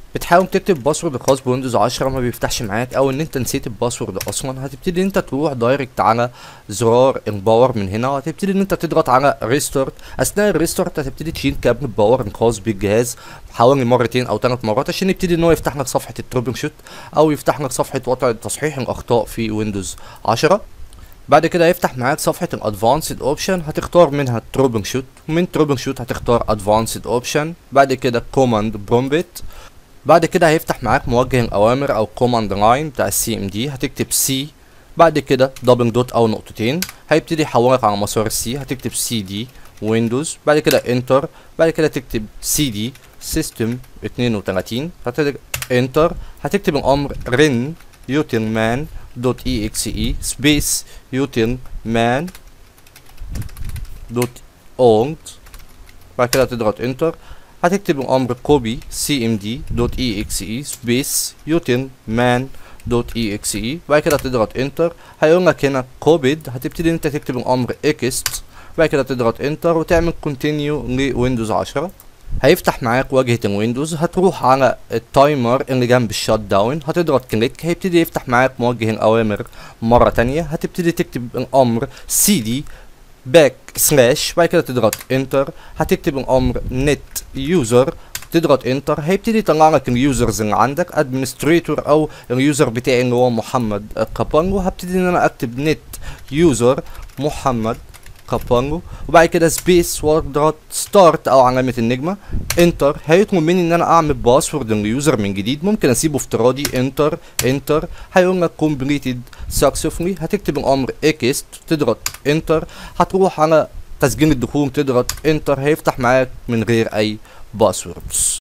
بتحاول تكتب باسورد خاص بويندوز 10 ما بيفتحش معاك او ان انت نسيت الباسورد اصلا هتبتدي انت تروح دايركت على زرار الباور من هنا وهتبتدي ان انت تضغط على ريستارت اثناء الريستارت هتبتدي تشيل كابل الباور الخاص بالجهاز حوالي مرتين او ثلاث مرات عشان يبتدي ان هو يفتح لك صفحه التروبنج شوت او يفتح لك صفحه وضع تصحيح الاخطاء في ويندوز 10 بعد كده هيفتح معاك صفحة الادفانسد اوبشن هتختار منها تروبنج شوت ومن تروبنج شوت هتختار ادفانسد اوبشن بعد كده كوماند برومبت بعد كده هيفتح معاك موجه الاوامر او كوماند لاين بتاع السي ام دي هتكتب سي بعد كده دبل دوت او نقطتين هيبتدي يحولك على مسار السي هتكتب سي دي ويندوز بعد كده انتر بعد كده تكتب سي دي سيستم 32 هتكتب انتر هتكتب الامر رن يوتن مان دوت اي اكس اي سبيس يوتن مان دوت اونت بعد كده تضغط انتر هتكتب الامر كوبي سي ام دي دوت اي اكس اي سبيس يوتن مان دوت اي اكس اي بعد كده تضغط انتر هيقول لك هنا كوبيد هتبتدي انت تكتب الامر اكست بعد كده تضغط انتر وتعمل كونتينيو لويندوز 10 هيفتح معاك واجهة الويندوز هتروح على التايمر اللي جنب الشات داون هتضغط كليك هيبتدي يفتح معاك موجه الأوامر مرة تانية هتبتدي تكتب الأمر cd باك سلاش بعد كده تضغط انتر هتكتب الأمر نت يوزر تضغط انتر هيبتدي يطلع لك اليوزرز اللي عندك ادمنستريتور او اليوزر بتاعي اللي هو محمد كابانجو هبتدي ان انا اكتب نت يوزر محمد كابانجو وبعد كده سبيس واضغط ستارت او علامه النجمه انتر هيطلب مني ان انا اعمل باسورد لليوزر من جديد ممكن اسيبه افتراضي انتر انتر هيقول لك كومبليتد سكسسفولي هتكتب الامر اكست تضغط انتر هتروح على تسجيل الدخول تضغط انتر هيفتح معاك من غير اي باسوردز